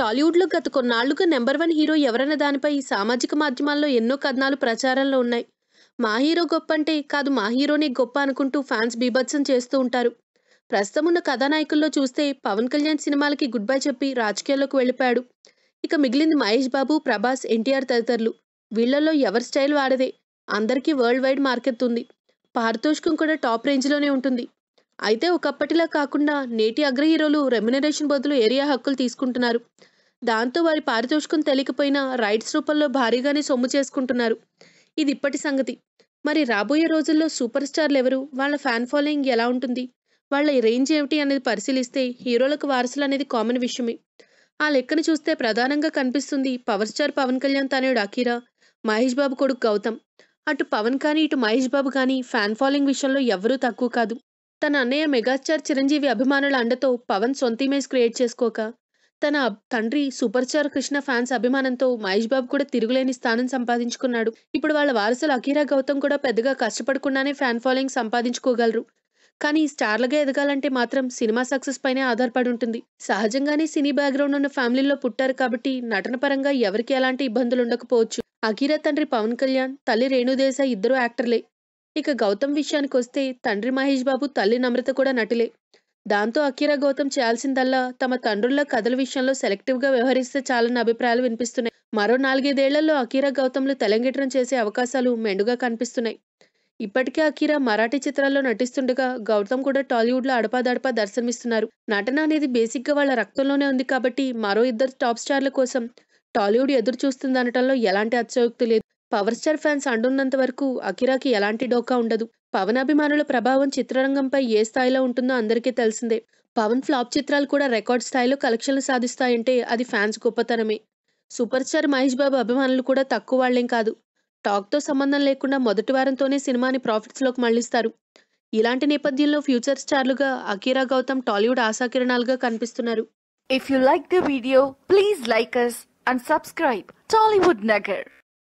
టాలీవుడ్లో గత కొన్నాళ్లుగా నెంబర్ వన్ హీరో ఎవరన్న దానిపై సామాజిక మాధ్యమాల్లో ఎన్నో కథనాలు ప్రచారంలో ఉన్నాయి మా హీరో గొప్ప అంటే కాదు మా హీరోనే గొప్ప అనుకుంటూ ఫ్యాన్స్ బీభత్సం చేస్తూ ఉంటారు ప్రస్తుతం ఉన్న కథానాయకుల్లో చూస్తే పవన్ కళ్యాణ్ సినిమాలకి గుడ్ బై చెప్పి రాజకీయాల్లోకి వెళ్ళిపోయాడు ఇక మిగిలింది మహేష్ బాబు ప్రభాస్ ఎన్టీఆర్ తదితరులు వీళ్ళల్లో ఎవరి స్టైల్ వాడదే అందరికీ వరల్డ్ వైడ్ మార్కెట్ ఉంది పారితోషికం కూడా టాప్ రేంజ్లోనే ఉంటుంది అయితే ఒకప్పటిలా కాకుండా నేటి అగ్ర హీరోలు రెమ్యునరేషన్ బదులు ఏరియా హక్కులు తీసుకుంటున్నారు దాంతో వారి పారితోషికం తెలియకపోయినా రైట్స్ రూపంలో భారీగానే సొమ్ము చేసుకుంటున్నారు ఇది ఇప్పటి సంగతి మరి రాబోయే రోజుల్లో సూపర్ స్టార్లు ఎవరు వాళ్ళ ఫ్యాన్ ఫాలోయింగ్ ఎలా ఉంటుంది వాళ్ళ రేంజ్ ఏమిటి అనేది పరిశీలిస్తే హీరోలకు వారసులు అనేది కామన్ విషయమే ఆ లెక్కను చూస్తే ప్రధానంగా కనిపిస్తుంది పవర్ స్టార్ పవన్ కళ్యాణ్ తనయుడు అఖీరా మహేష్ బాబు కొడుకు గౌతమ్ అటు పవన్ కానీ ఇటు మహేష్ బాబు కానీ ఫ్యాన్ ఫాలోయింగ్ విషయంలో ఎవ్వరూ తక్కువ కాదు తన అన్నయ్య మెగాస్టార్ చిరంజీవి అభిమానుల అండతో పవన్ సొంత ఇమేజ్ క్రియేట్ చేసుకోక తన అబ్- తండ్రి సూపర్ స్టార్ కృష్ణ ఫ్యాన్స్ అభిమానంతో మహేష్ బాబు కూడా తిరుగులేని స్థానం సంపాదించుకున్నాడు ఇప్పుడు వాళ్ళ వారసులు అఖీరా గౌతమ్ కూడా పెద్దగా కష్టపడకుండానే ఫ్యాన్ ఫాలోయింగ్ సంపాదించుకోగలరు కానీ ఈ స్టార్లుగా ఎదగాలంటే మాత్రం సినిమా సక్సెస్ పైనే ఆధారపడి ఉంటుంది సహజంగానే సినీ బ్యాక్గ్రౌండ్ ఉన్న ఫ్యామిలీలో పుట్టారు కాబట్టి నటన పరంగా ఎవరికి ఎలాంటి ఇబ్బందులు ఉండకపోవచ్చు అఖీరా తండ్రి పవన్ కళ్యాణ్ తల్లి రేణుదేశాయ్ ఇద్దరు యాక్టర్లే ఇక గౌతమ్ విషయానికి వస్తే తండ్రి మహేష్ బాబు తల్లి నమ్రత కూడా నటిలే దాంతో అఖీరా గౌతమ్ చేయాల్సిందల్లా తమ తండ్రుల కథల విషయంలో సెలెక్టివ్ గా వ్యవహరిస్తే చాలన్న అభిప్రాయాలు వినిపిస్తున్నాయి మరో నాలుగైదేళ్లలో అఖీరా గౌతమ్లు తెలంగేట్రం చేసే అవకాశాలు మెండుగా కనిపిస్తున్నాయి ఇప్పటికే అఖీరా మరాఠీ చిత్రాల్లో నటిస్తుండగా గౌతమ్ కూడా టాలీవుడ్ లో అడపాదడపా దర్శనమిస్తున్నారు నటన అనేది బేసిక్ గా వాళ్ళ రక్తంలోనే ఉంది కాబట్టి మరో ఇద్దరు టాప్ స్టార్ల కోసం టాలీవుడ్ ఎదురు చూస్తుందనటంలో ఎలాంటి అత్యోక్తి లేదు పవర్ స్టార్ ఫ్యాన్స్ అండున్నంత వరకు అకిరాకి ఎలాంటి డోకా ఉండదు పవన్ అభిమానుల ప్రభావం చిత్రరంగంపై ఏ స్థాయిలో ఉంటుందో అందరికీ తెలిసిందే పవన్ ఫ్లాప్ చిత్రాలు కూడా రికార్డ్ స్థాయిలో కలెక్షన్లు సాధిస్తాయంటే అది ఫ్యాన్స్ గొప్పతనమే సూపర్ స్టార్ మహేష్ బాబు అభిమానులు కూడా తక్కువ వాళ్ళేం కాదు టాక్తో సంబంధం లేకుండా మొదటి వారంతోనే సినిమాని ప్రాఫిట్స్లోకి మళ్లిస్తారు ఇలాంటి నేపథ్యంలో ఫ్యూచర్ స్టార్లుగా అకీరా గౌతమ్ టాలీవుడ్ ఆశాకిరణాలుగా కనిపిస్తున్నారు If you like the video, please like us and subscribe Tollywood Nagar.